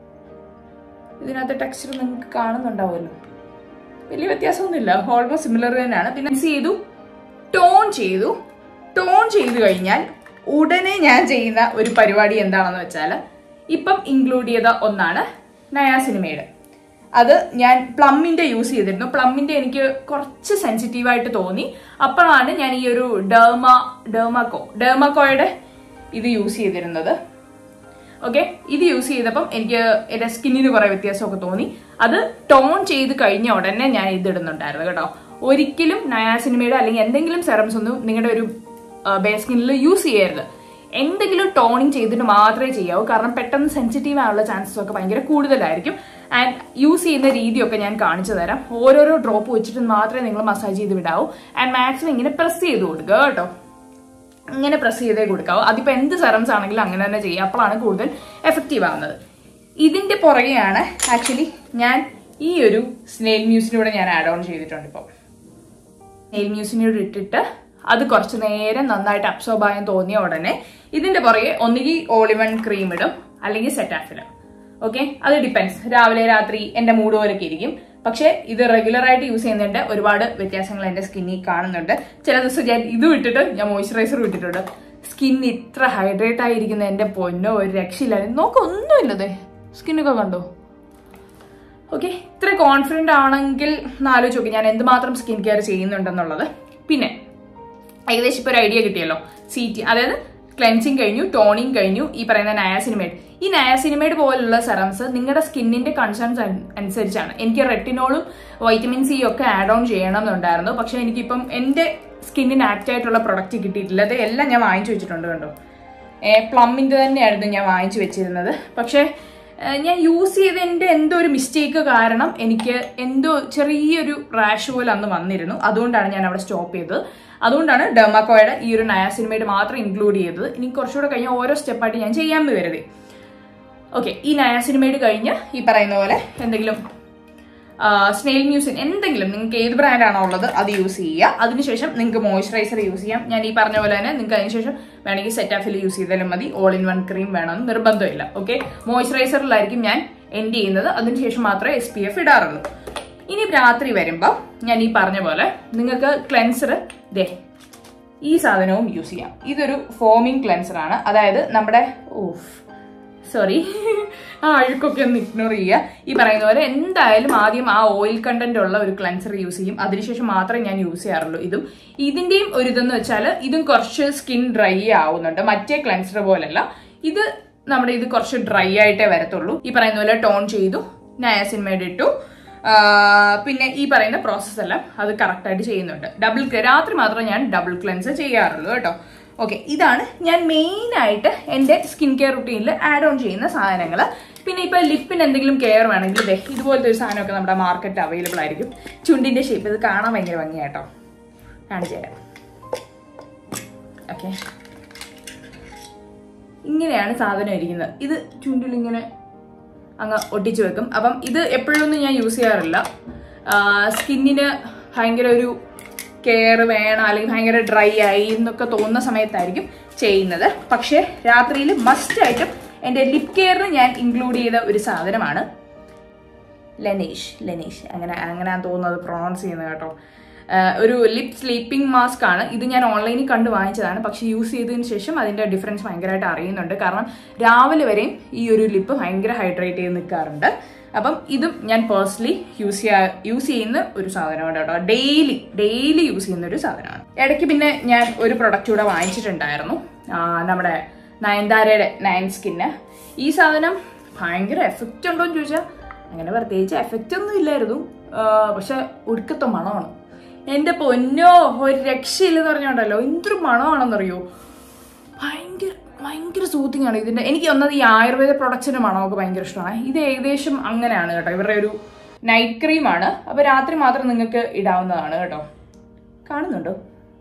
ഇതിനകത്ത് ടെക്സ്ചർ നിങ്ങൾക്ക് കാണുന്നുണ്ടാവുമല്ലോ വലിയ വ്യത്യാസമൊന്നുമില്ല ഓൾമോസ്റ്റ് സിമിലർ തന്നെയാണ് പിന്നെ മിക്സ് ചെയ്തു ടോൺ ചെയ്തു ടോൺ ചെയ്തു കഴിഞ്ഞാൽ ഉടനെ ഞാൻ ചെയ്യുന്ന ഒരു പരിപാടി എന്താണെന്ന് വെച്ചാൽ ഇപ്പം ഇൻക്ലൂഡ് ചെയ്ത ഒന്നാണ് നയാസിനിമയുടെ അത് ഞാൻ പ്ലമ്മിന്റെ യൂസ് ചെയ്തിരുന്നു പ്ലമ്മിന്റെ എനിക്ക് കുറച്ച് സെൻസിറ്റീവ് ആയിട്ട് തോന്നി അപ്പോഴാണ് ഞാൻ ഈ ഒരു ഡേർമ ഡേർമാക്കോ ഡേർമാക്കോയുടെ ഇത് യൂസ് ചെയ്തിരുന്നത് ഓക്കെ ഇത് യൂസ് ചെയ്തപ്പം എനിക്ക് എന്റെ സ്കിന്നിന് കുറെ വ്യത്യാസമൊക്കെ തോന്നി അത് ടോൺ ചെയ്ത് കഴിഞ്ഞ ഉടനെ ഞാൻ ഇത് ഇടുന്നുണ്ടായിരുന്നു കേട്ടോ ഒരിക്കലും നയാസിനിമയുടെ അല്ലെങ്കിൽ എന്തെങ്കിലും സെറംസ് ഒന്നും നിങ്ങളുടെ ഒരു ബേസ് സ്കിന്നിൽ യൂസ് ചെയ്യരുത് എന്തെങ്കിലും ടോണിങ് ചെയ്തിട്ട് മാത്രമേ ചെയ്യാവൂ കാരണം പെട്ടെന്ന് സെൻസിറ്റീവ് ആവാനുള്ള ചാൻസസ് ഒക്കെ ഭയങ്കര കൂടുതലായിരിക്കും ആൻഡ് യൂസ് ചെയ്യുന്ന രീതിയൊക്കെ ഞാൻ കാണിച്ചു തരാം ഓരോരോ ഡ്രോപ്പ് വെച്ചിട്ട് മാത്രമേ നിങ്ങൾ മസാജ് ചെയ്ത് വിടാവൂ ആൻഡ് മാക്സിമം ഇങ്ങനെ പ്രസ് ചെയ്ത് കൊടുക്കുക കേട്ടോ ഇങ്ങനെ പ്രസ് ചെയ്തേ കൊടുക്കാവൂ അതിപ്പോ എന്ത് സെറംസ് ആണെങ്കിലും അങ്ങനെ തന്നെ ചെയ്യുക അപ്പോഴാണ് കൂടുതൽ എഫക്റ്റീവ് ആവുന്നത് ഇതിന്റെ പുറകെയാണ് ആക്ച്വലി ഞാൻ ഈ ഒരു സ്നെയിൽ മ്യൂസിലൂടെ ഞാൻ ആഡ് ഓൺ ചെയ്തിട്ടുണ്ട് ഇപ്പോൾ നെയിൽ മ്യൂസിനോട് ഇട്ടിട്ട് അത് കുറച്ച് നേരം നന്നായിട്ട് അബ്സോർബ് ആയെന്ന് തോന്നിയ ഉടനെ ഇതിന്റെ പുറകെ ഒന്നുകിൽ ഓളിവൺ ക്രീം ഇടും അല്ലെങ്കിൽ സെറ്റാഫിൽ ഓക്കെ അത് ഡിപ്പെൻസ് രാവിലെ രാത്രി എന്റെ മൂഡ് പോലൊക്കെ ഇരിക്കും പക്ഷേ ഇത് റെഗുലർ ആയിട്ട് യൂസ് ചെയ്യുന്നതിന്റെ ഒരുപാട് വ്യത്യാസങ്ങൾ എന്റെ സ്കിന്നിൽ കാണുന്നുണ്ട് ചില ദിവസം ഞാൻ ഇതും ഇട്ടിട്ട് ഞാൻ മോയ്സ്ചറൈസർ ഇട്ടിട്ടുണ്ട് സ്കിൻ ഇത്ര ഹൈഡ്രേറ്റ് ആയിരിക്കുന്ന എന്റെ പൊന്നോ ഒരു രക്ഷയില്ല നോക്ക് ഒന്നുമില്ലതേ സ്കിന്നൊക്കെ കണ്ടോ ഓക്കെ ഇത്ര കോൺഫിഡന്റ് ആണെങ്കിൽ ഒന്ന് ആലോചിച്ച് നോക്കി ഞാൻ എന്തുമാത്രം സ്കിൻ കെയർ ചെയ്യുന്നുണ്ടെന്നുള്ളത് പിന്നെ ഏകദേശം ഇപ്പോൾ ഒരു ഐഡിയ കിട്ടിയല്ലോ സീറ്റ് അതായത് ക്ലെൻസിങ് കഴിഞ്ഞു ടോണിങ് കഴിഞ്ഞു ഈ പറയുന്ന നയാസിനിമേഡ് ഈ നയാസിനിമേഡ് പോലുള്ള സെറംസ് നിങ്ങളുടെ സ്കിന്നിന്റെ കൺസേൺസ് അനുസരിച്ചാണ് എനിക്ക് റെറ്റിനോളും വൈറ്റമിൻ സി ഒക്കെ ആഡ് ഓൺ ചെയ്യണം എന്നുണ്ടായിരുന്നു പക്ഷെ എനിക്കിപ്പം എന്റെ സ്കിന്നിന് ആപ്റ്റ് ആയിട്ടുള്ള പ്രൊഡക്റ്റ് കിട്ടിയിട്ടില്ല അത് എല്ലാം ഞാൻ വാങ്ങിച്ചു വെച്ചിട്ടുണ്ട് കണ്ടോ പ്ലമ്മിന്റെ തന്നെയായിരുന്നു ഞാൻ വാങ്ങിച്ചു വെച്ചിരുന്നത് പക്ഷെ ഏഹ് ഞാൻ യൂസ് ചെയ്തതിന്റെ എന്തോ ഒരു മിസ്റ്റേക്ക് കാരണം എനിക്ക് എന്തോ ചെറിയൊരു റാഷ് പോലെ അന്ന് വന്നിരുന്നു അതുകൊണ്ടാണ് ഞാൻ അവിടെ സ്റ്റോപ്പ് ചെയ്തത് അതുകൊണ്ടാണ് ഡെർമാക്കോയുടെ ഈ ഒരു നയാസിനിമേഡ് മാത്രം ഇൻക്ലൂഡ് ചെയ്തത് ഇനി കുറച്ചുകൂടെ കഴിഞ്ഞ് ഓരോ സ്റ്റെപ്പായിട്ട് ഞാൻ ചെയ്യാമെന്ന് കരുതി ഓക്കെ ഈ നയാസിനിമേഡ് കഴിഞ്ഞ് ഈ പറയുന്ന പോലെ എന്തെങ്കിലും സ്നെയിൽ മ്യൂസിൻ എന്തെങ്കിലും നിങ്ങൾക്ക് ഏത് ബ്രാൻഡാണോ ഉള്ളത് അത് യൂസ് ചെയ്യുക അതിനുശേഷം നിങ്ങൾക്ക് മോയ്സ്ചറൈസർ യൂസ് ചെയ്യാം ഞാൻ ഈ പറഞ്ഞ പോലെ തന്നെ നിങ്ങൾക്ക് അതിനുശേഷം വേണമെങ്കിൽ സെറ്റാഫിൽ യൂസ് ചെയ്താലും മതി ഓൾ ഇൻ വൺ ക്രീം വേണമെന്ന് നിർബന്ധമില്ല ഓക്കെ മോയ്സ്ചറൈസറിലായിരിക്കും ഞാൻ എൻഡ് ചെയ്യുന്നത് അതിനുശേഷം മാത്രമേ എസ് പി എഫ് ഇടാറുള്ളൂ ഇനി രാത്രി വരുമ്പോൾ ഞാൻ ഈ പറഞ്ഞ പോലെ നിങ്ങൾക്ക് ക്ലെൻസർ ദേ ഈ സാധനവും യൂസ് ചെയ്യാം ഇതൊരു ഫോമിംഗ് ക്ലെൻസർ ആണ് അതായത് നമ്മുടെ ഓഫ് സോറി ആ അഴുക്കൊക്കെ ഒന്ന് ഇഗ്നോർ ചെയ്യുക ഈ പറയുന്ന പോലെ എന്തായാലും ആദ്യം ആ ഓയിൽ കണ്ടന്റ് ഉള്ള ഒരു ക്ലെൻസർ യൂസ് ചെയ്യും അതിനുശേഷം മാത്രമേ ഞാൻ യൂസ് ചെയ്യാറുള്ളൂ ഇതും ഇതിന്റെയും ഒരു ഇതെന്ന് വെച്ചാൽ ഇതും കുറച്ച് സ്കിൻ ഡ്രൈ ആവുന്നുണ്ട് മറ്റേ ക്ലെൻസർ പോലല്ല ഇത് നമ്മുടെ ഇത് കുറച്ച് ഡ്രൈ ആയിട്ടേ വരത്തുള്ളൂ ഈ പറയുന്ന പോലെ ടോൺ ചെയ്തു നയാസിൻമേഡ് ഇട്ടു ആ, പിന്നെ ഈ പറയുന്ന പ്രോസസ്സ് എല്ലാം അത് കറക്റ്റ് ആയിട്ട് ചെയ്യുന്നുണ്ട് ഡബിൾ രാത്രി മാത്രമേ ഞാൻ ഡബിൾ ക്ലെൻസ് ചെയ്യാറുള്ളൂ കേട്ടോ ഓക്കെ ഇതാണ് ഞാൻ മെയിൻ ആയിട്ട് എൻ്റെ സ്കിൻ കെയർ റുട്ടീനിൽ ആഡ് ഓൺ ചെയ്യുന്ന സാധനങ്ങൾ പിന്നെ ഇപ്പൊ ലിപ്പിന് എന്തെങ്കിലും കെയർ വേണമെങ്കിൽ ദേ ഇതുപോലത്തെ ഒരു സാധനമൊക്കെ നമ്മുടെ മാർക്കറ്റ് അവൈലബിൾ ആയിരിക്കും ചുണ്ടിന്റെ ഷേപ്പ് ഇത് കാണാൻ ഭയങ്കര ഭംഗിയാട്ടോ കാണിച്ചു തരാം ഓക്കെ ഇങ്ങനെയാണ് സാധനം ഇരിക്കുന്നത് ഇത് ചുണ്ടിൽ ഇങ്ങനെ അങ്ങ് ഒട്ടിച്ചു വെക്കും അപ്പം ഇത് എപ്പോഴൊന്നും ഞാൻ യൂസ് ചെയ്യാറില്ല സ്കിന്നിന് ഭയങ്കര ഒരു കെയർ വേണം അല്ലെങ്കിൽ ഭയങ്കര ഡ്രൈ ആയി എന്നൊക്കെ തോന്നുന്ന സമയത്തായിരിക്കും ചെയ്യുന്നത് പക്ഷേ രാത്രിയിൽ മസ്റ്റായിട്ടും എൻ്റെ ലിപ് കെയറിന് ഞാൻ ഇൻക്ലൂഡ് ചെയ്ത ഒരു സാധനമാണ് ലെനീഷ് ലെനീഷ് അങ്ങനെ അങ്ങനെയാന്ന് തോന്നുന്നത് പ്രൊണൗൺസ് ചെയ്യുന്നത് കേട്ടോ ആഹ് ഒരു ലിപ് സ്ലീപ്പിംഗ് മാസ്ക് ആണ് ഇത് ഞാൻ ഓൺലൈനിൽ കണ്ട് വാങ്ങിച്ചതാണ് പക്ഷെ യൂസ് ചെയ്തതിന് ശേഷം അതിന്റെ ഡിഫറൻസ് ഭയങ്കരമായിട്ട് അറിയുന്നുണ്ട് കാരണം രാവിലെ വരെയും ഈ ഒരു ലിപ്പ് ഭയങ്കര ഹൈഡ്രേറ്റ് ചെയ്ത് നിൽക്കാറുണ്ട് അപ്പം ഇതും ഞാൻ പേഴ്സണലി യൂസ് ചെയ്യാ യൂസ് ചെയ്യുന്ന ഒരു സാധനമാണ് കേട്ടോ ഡെയിലി ഡെയിലി യൂസ് ചെയ്യുന്ന ഒരു സാധനമാണ് ഇടയ്ക്ക് പിന്നെ ഞാൻ ഒരു പ്രൊഡക്റ്റ് കൂടെ വാങ്ങിച്ചിട്ടുണ്ടായിരുന്നു ആഹ് നമ്മുടെ നയൻതാരയുടെ നയൻ സ്കിന്ന് ഈ സാധനം ഭയങ്കര എഫക്റ്റ് ഉണ്ടോ എന്ന് ചോദിച്ചാൽ അങ്ങനെ പ്രത്യേകിച്ച് എഫക്റ്റ് ഒന്നും ഇല്ലായിരുന്നു ആഹ് പക്ഷെ ഒടുക്കത്തെ മണമാണ് എന്റെ പൊന്നോ ഒരു രക്ഷയില്ലെന്ന് പറഞ്ഞോണ്ടല്ലോ എന്തൊരു മണമാണെന്നറിയോ ഭയങ്കര ഭയങ്കര സൂത്തിങ് ആണ് ഇതിന്റെ എനിക്ക് ഒന്നത് ഈ ആയുർവേദ പ്രൊഡക്ട്സിന്റെ മണമൊക്കെ ഭയങ്കര ഇഷ്ടമാണ് ഇത് ഏകദേശം അങ്ങനെയാണ് കേട്ടോ ഇവരുടെ ഒരു നൈറ്റ് ക്രീമാണ് അപ്പൊ രാത്രി മാത്രം നിങ്ങൾക്ക് ഇടാവുന്നതാണ് കേട്ടോ കാണുന്നുണ്ടോ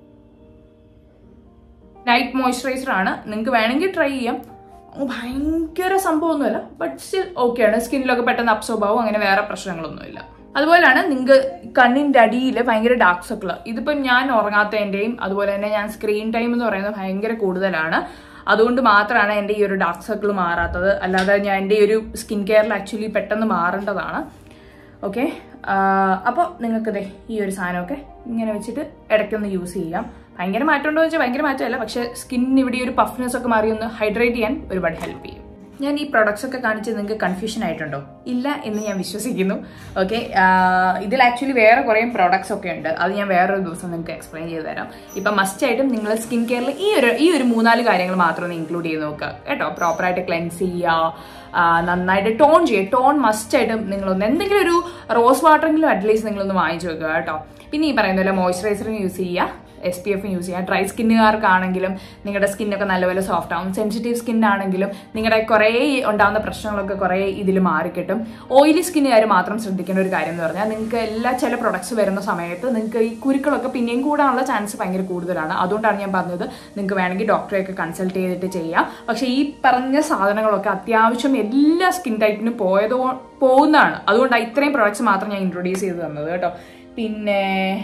നൈറ്റ് മോയ്സ്ചറൈസർ ആണ് നിങ്ങൾക്ക് വേണമെങ്കിൽ ട്രൈ ചെയ്യാം ഓ, ഭയങ്കര സംഭവമൊന്നുമല്ല ബട്ട് സ്റ്റിൽ ഓക്കെയാണ് സ്കിന്നിലൊക്കെ പെട്ടെന്ന് അബ്സോർബ് ആവും അങ്ങനെ വേറെ പ്രശ്നങ്ങളൊന്നുമില്ല അതുപോലെയാണ് നിങ്ങൾക്ക് കണ്ണിൻ്റെ അടിയിൽ ഭയങ്കര ഡാർക്ക് സർക്കിൾ ഇതിപ്പം ഞാൻ ഉറങ്ങാത്തതിൻ്റെയും അതുപോലെ തന്നെ ഞാൻ സ്ക്രീൻ ടൈം എന്ന് പറയുന്നത് ഭയങ്കര കൂടുതലാണ് അതുകൊണ്ട് മാത്രമാണ് എൻ്റെ ഈ ഒരു ഡാർക്ക് സർക്കിൾ മാറാത്തത് അല്ലാതെ ഞാൻ എൻ്റെ ഈ ഒരു സ്കിൻ കെയറിൽ ആക്ച്വലി പെട്ടെന്ന് മാറേണ്ടതാണ് ഓക്കെ അപ്പോൾ നിങ്ങൾക്ക് ദേ ഈ ഒരു സാധനമൊക്കെ ഇങ്ങനെ വെച്ചിട്ട് ഇടയ്ക്കൊന്ന് യൂസ് ചെയ്യാം ഭയങ്കര മാറ്റമുണ്ടോ എന്ന് വെച്ചാൽ ഭയങ്കര മാറ്റമല്ല പക്ഷേ സ്കിന്നിന് ഇവിടെ ഈ ഒരു പഫ്നെസ് ഒക്കെ മാറി ഒന്ന് ഹൈഡ്രേറ്റ് ചെയ്യാൻ ഒരുപാട് ഹെൽപ്പ് ചെയ്യും ഞാൻ ഈ പ്രൊഡക്ട്സ് ഒക്കെ കാണിച്ച് നിങ്ങൾക്ക് കൺഫ്യൂഷൻ ആയിട്ടുണ്ടോ ഇല്ല എന്ന് ഞാൻ വിശ്വസിക്കുന്നു ഓക്കെ ഇതിൽ ആക്ച്വലി വേറെ കുറേ പ്രൊഡക്ട്സ് ഒക്കെ ഉണ്ട് അത് ഞാൻ വേറൊരു ദിവസം നിങ്ങൾക്ക് എക്സ്പ്ലെയിൻ ചെയ്ത് തരാം ഇപ്പം മസ്റ്റ് ആയിട്ടും നിങ്ങൾ സ്കിൻ കെയറിൽ ഈ ഒരു ഈ ഒരു മൂന്നാല് കാര്യങ്ങൾ മാത്രം ഒന്ന് ഇൻക്ലൂഡ് ചെയ്ത് നോക്കുക കേട്ടോ പ്രോപ്പറായിട്ട് ക്ലെൻസ് ചെയ്യുക ആ, നന്നായിട്ട് ടോൺ ചെയ്യുക ടോൺ മസ്റ്റ് ആയിട്ടും നിങ്ങളൊന്ന് എന്തെങ്കിലും ഒരു റോസ് വാട്ടറെങ്കിലും അറ്റ്ലീസ്റ്റ് നിങ്ങളൊന്ന് വാങ്ങിച്ചു വെക്കുക കേട്ടോ പിന്നെ ഈ പറയുന്ന പോലെ മോയ്സ്ചറൈസറിങ് യൂസ് ചെയ്യുക എസ് പി എഫ് യൂസ് ചെയ്യുക ഡ്രൈ സ്കിന്നുകാർക്കാണെങ്കിലും നിങ്ങളുടെ സ്കിന്നൊക്കെ നല്ലപോലെ സോഫ്റ്റ് ആവും സെൻസിറ്റീവ് സ്കിന്നാണെങ്കിലും നിങ്ങളുടെ കുറേ ഉണ്ടാകുന്ന പ്രശ്നങ്ങളൊക്കെ കുറേ ഇതിൽ മാറിക്കിട്ടും ഓയിലി സ്കിന്നുകാർ മാത്രം ശ്രദ്ധിക്കേണ്ട ഒരു കാര്യം എന്ന് പറഞ്ഞാൽ നിങ്ങൾക്ക് എല്ലാ ചില പ്രൊഡക്ട്സ് വരുന്ന സമയത്ത് നിങ്ങൾക്ക് ഈ കുരുക്കളൊക്കെ പിന്നെയും കൂടാനുള്ള ചാൻസ് ഭയങ്കര കൂടുതലാണ് അതുകൊണ്ടാണ് ഞാൻ പറഞ്ഞത് നിങ്ങൾക്ക് വേണമെങ്കിൽ ഡോക്ടറെയൊക്കെ കൺസൾട്ട് ചെയ്തിട്ട് ചെയ്യാം പക്ഷേ ഈ പറഞ്ഞ സാധനങ്ങളൊക്കെ അത്യാവശ്യം എല്ലാ സ്കിൻ ടൈപ്പിനും പോയതോ പോകുന്നതാണ് അതുകൊണ്ടാണ് ഇത്രയും പ്രൊഡക്ട്സ് മാത്രം ഞാൻ ഇൻട്രൊഡ്യൂസ് ചെയ്ത് തന്നത് കേട്ടോ പിന്നെ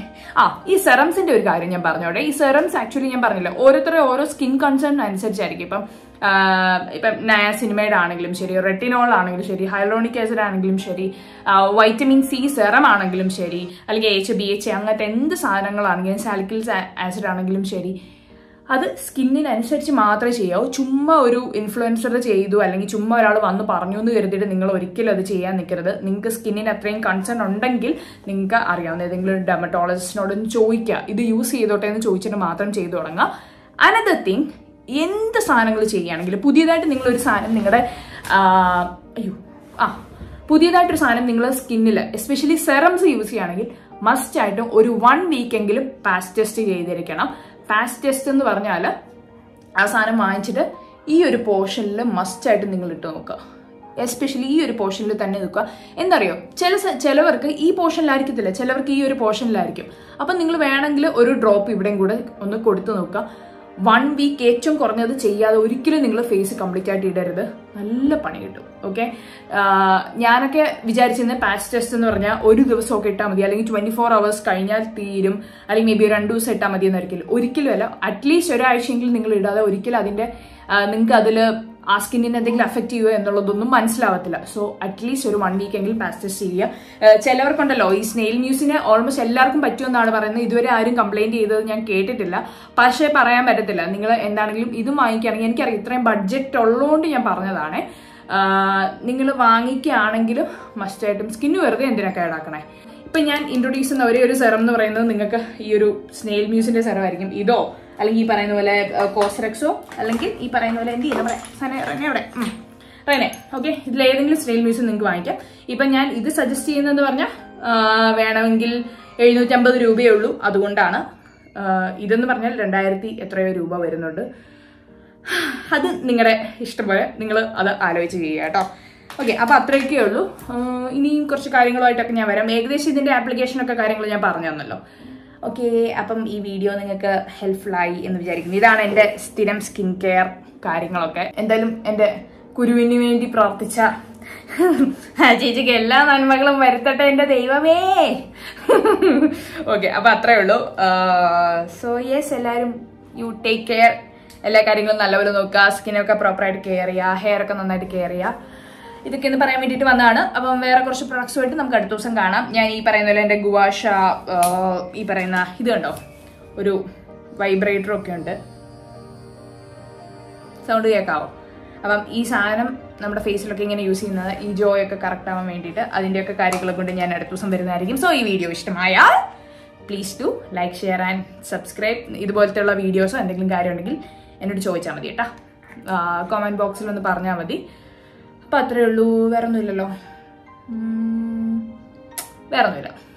ആ ഈ സെറംസിന്റെ ഒരു കാര്യം ഞാൻ പറഞ്ഞോട്ടെ ഈ സെറംസ് ആക്ച്വലി ഞാൻ പറഞ്ഞില്ല ഓരോരുത്തരുടെ ഓരോ സ്കിൻ കൺസേൺ അനുസരിച്ചായിരിക്കും ഇപ്പം ആ, ഇപ്പം നയാസിനിമൈഡ് ആണെങ്കിലും ശരി റെറ്റിനോൾ ആണെങ്കിലും ശരി ഹൈലോണിക് ആസിഡ് ആണെങ്കിലും ശരി വൈറ്റമിൻ സി സെറം ആണെങ്കിലും ശരി അല്ലെങ്കിൽ എച്ച് ബി എച്ച് അങ്ങനത്തെ എന്ത് സാധനങ്ങളാണെങ്കിലും സാലിക്കിൽ ആസിഡ് ആണെങ്കിലും ശരി അത് സ്കിന്നിനനുസരിച്ച് മാത്രമേ ചെയ്യാവൂ ചുമ്മാ ഒരു ഇൻഫ്ലുവൻസർ ചെയ്തു അല്ലെങ്കിൽ ചുമ്മാ ഒരാൾ വന്ന് പറഞ്ഞു എന്ന് കരുതിയിട്ട് നിങ്ങൾ ഒരിക്കലും അത് ചെയ്യാൻ നിൽക്കരുത് നിങ്ങൾക്ക് സ്കിന്നിന് അത്രയും കൺസേൺ ഉണ്ടെങ്കിൽ നിങ്ങൾക്ക് അറിയാവുന്ന ഏതെങ്കിലും ഒരു ഡെമറ്റോളജിസ്റ്റിനോട് ഒന്ന് ചോദിക്കുക ഇത് യൂസ് ചെയ്തോട്ടെ എന്ന് ചോദിച്ചിട്ട് മാത്രം ചെയ്തു തുടങ്ങുക അനദർ തിങ് എന്ത് സാധനങ്ങൾ ചെയ്യുകയാണെങ്കിലും പുതിയതായിട്ട് നിങ്ങളൊരു സാധനം നിങ്ങളുടെ അയ്യോ ആ പുതിയതായിട്ടൊരു സാധനം നിങ്ങൾ സ്കിന്നിൽ എസ്പെഷ്യലി സെറംസ് യൂസ് ചെയ്യുകയാണെങ്കിൽ മസ്റ്റ് ആയിട്ടും ഒരു വൺ വീക്ക് എങ്കിലും പാസ് ടെസ്റ്റ് ചെയ്തിരിക്കണം പാസ് ടെസ്റ്റ് എന്ന് പറഞ്ഞാൽ ആ സാധനം വാങ്ങിച്ചിട്ട് ഈ ഒരു പോർഷനിൽ മസ്റ്റ് ആയിട്ട് നിങ്ങൾ ഇട്ട് നോക്കുക എസ്പെഷ്യലി ഈ ഒരു പോർഷനിൽ തന്നെ നിൽക്കുക എന്തറിയോ ചില സ- ചിലവർക്ക് ഈ പോർഷനിലായിരിക്കത്തില്ല ചിലവർക്ക് ഈ ഒരു പോർഷനിലായിരിക്കും അപ്പം നിങ്ങൾ വേണമെങ്കിൽ ഒരു ഡ്രോപ്പ് ഇവിടെയും കൂടെ ഒന്ന് കൊടുത്തു നോക്കുക വൺ വീക്ക് ഏറ്റവും കുറഞ്ഞത് ചെയ്യാതെ ഒരിക്കലും നിങ്ങൾ ഫേസ് കംപ്ലീറ്റ് ആയിട്ട് ഇടരുത് നല്ല പണി കിട്ടും ഓക്കെ ഞാനൊക്കെ വിചാരിച്ചിരുന്ന പാച്ച് ടെസ്റ്റ് എന്ന് പറഞ്ഞാൽ ഒരു ദിവസമൊക്കെ ഇട്ടാൽ മതി അല്ലെങ്കിൽ ട്വന്റി ഫോർ അവേഴ്സ് കഴിഞ്ഞാൽ തീരും അല്ലെങ്കിൽ മേ ബി രണ്ട് ദിവസം ഇട്ടാൽ മതി എന്നൊരിക്കലും ഒരിക്കലും അല്ല അറ്റ്ലീസ്റ്റ് ഒരാഴ്ചയെങ്കിലും നിങ്ങൾ ഇടാതെ ഒരിക്കലും അതിന്റെ നിങ്ങൾക്ക് അതിൽ ആ സ്കിന്നിന് എന്തെങ്കിലും അഫക്റ്റ് ചെയ്യുമോ എന്നുള്ളതൊന്നും മനസ്സിലാവത്തില്ല സോ അറ്റ്ലീസ്റ്റ് ഒരു വൺ വീക്ക് എങ്കിലും പാസ് ടെസ്റ്റ് ചെയ്യുക ഏഹ് ചിലവർക്കുണ്ടല്ലോ ഈ സ്നെയിൽ മ്യൂസിനെ ഓൾമോസ്റ്റ് എല്ലാവർക്കും പറ്റുമെന്നാണ് പറയുന്നത് ഇതുവരെ ആരും കംപ്ലൈന്റ് ചെയ്തത് ഞാൻ കേട്ടിട്ടില്ല പക്ഷേ പറയാൻ പറ്റത്തില്ല നിങ്ങൾ എന്താണെങ്കിലും ഇത് വാങ്ങിക്കുകയാണെങ്കിൽ എനിക്കറിയാം ഇത്രയും ബഡ്ജറ്റ് ഉള്ളതുകൊണ്ട് ഞാൻ പറഞ്ഞതാണ് നിങ്ങൾ വാങ്ങിക്കുകയാണെങ്കിലും മസ്റ്റായിട്ടും സ്കിന്ന് വെറുതെ എന്തിനാ കേടാക്കണേ ഇപ്പൊ ഞാൻ ഇൻട്രൊഡ്യൂസ് ചെയ്യുന്ന ഒരേ ഒരു സെറം എന്ന് പറയുന്നത് നിങ്ങൾക്ക് ഈ ഒരു സ്നെയിൽ മ്യൂസിന്റെ സെറം ആയിരിക്കും ഇതോ അല്ലെങ്കിൽ ഈ പറയുന്ന പോലെ കോസ്റെക്സോ അല്ലെങ്കിൽ ഈ പറയുന്ന പോലെ എന്ത് ചെയ്യാം പറയാം സനെ റെനെ അവിടെ ഉം. റെനെ ഓക്കെ ഇതിൽ ഏതെങ്കിലും സ്നെയിൽ മ്യൂസിയം നിങ്ങൾക്ക് വാങ്ങിക്കാം ഇപ്പൊ ഞാൻ ഇത് സജസ്റ്റ് ചെയ്യുന്നതെന്ന് പറഞ്ഞാൽ വേണമെങ്കിൽ എഴുന്നൂറ്റമ്പത് രൂപയേ ഉള്ളൂ അതുകൊണ്ടാണ് ആ, ഇതെന്ന് പറഞ്ഞാൽ രണ്ടായിരത്തി എത്രയോ രൂപ വരുന്നുണ്ട് അത് നിങ്ങളുടെ ഇഷ്ടം പോലെ നിങ്ങൾ അത് ആലോചിച്ച് ചെയ്യുക കേട്ടോ ഓക്കെ അപ്പോൾ അത്രയൊക്കെ ഉള്ളൂ ആഹ് ഇനിയും കുറച്ച് കാര്യങ്ങളുമായിട്ടൊക്കെ ഞാൻ വരാം ഏകദേശം ഇതിൻ്റെ ആപ്ലിക്കേഷനൊക്കെ കാര്യങ്ങൾ ഞാൻ പറഞ്ഞു തന്നല്ലോ ഓക്കെ അപ്പം ഈ വീഡിയോ നിങ്ങൾക്ക് ഹെൽപ്ഫുള്ളായി എന്ന് വിചാരിക്കുന്നു ഇതാണ് എൻ്റെ സ്ഥിരം സ്കിൻ കെയർ കാര്യങ്ങളൊക്കെ എന്തായാലും എൻ്റെ കുരുവിന് വേണ്ടി പ്രവർത്തിച്ച ആ ചേച്ചിക്ക് എല്ലാ നന്മകളും വരുത്തട്ടെ എൻ്റെ ദൈവമേ ഓക്കെ അപ്പൊ അത്രേ ഉള്ളൂ സോ യെസ് എല്ലാവരും യു ടേക്ക് കെയർ എല്ലാ കാര്യങ്ങളും നല്ലപോലെ നോക്കുക സ്കിന്നൊക്കെ പ്രോപ്പറായിട്ട് കെയർ ചെയ്യുക ഹെയർ ഒക്കെ നന്നായിട്ട് കെയർ ചെയ്യുക ഇതൊക്കെ ഒന്ന് പറയാൻ വേണ്ടിയിട്ട് വന്നതാണ് അപ്പം വേറെ കുറച്ച് പ്രൊഡക്ട്സുമായിട്ട് നമുക്ക് അടുത്ത ദിവസം കാണാം ഞാൻ ഈ പറയുന്ന പോലെ എൻ്റെ ഗുവാഷ ഈ പറയുന്ന ഇത് കണ്ടോ ഒരു വൈബ്രേറ്ററും ഒക്കെ ഉണ്ട് സൗണ്ട് കേൾക്കാവോ അപ്പം ഈ സാധനം നമ്മുടെ ഫേസിലൊക്കെ ഇങ്ങനെ യൂസ് ചെയ്യുന്നത് ഈ ജോയ് ഒക്കെ കറക്റ്റ് ആവാൻ വേണ്ടിയിട്ട് അതിൻ്റെയൊക്കെ കാര്യങ്ങളെ കൊണ്ട് ഞാൻ അടുത്ത ദിവസം വരുന്നതായിരിക്കും സോ ഈ വീഡിയോ ഇഷ്ടമായാൽ please to like share and subscribe ഇതുപോലത്തെയുള്ള വീഡിയോസോ എന്തെങ്കിലും കാര്യമുണ്ടെങ്കിൽ എന്നോട് ചോദിച്ചാൽ മതി കേട്ടോ കോമെന്റ് ബോക്സിൽ ഒന്ന് പറഞ്ഞാൽ മതി അപ്പം അത്രയേ ഉള്ളൂ വേറെ ഒന്നുമില്ലല്ലോ ഉം, വേറെ ഒന്നുമില്ല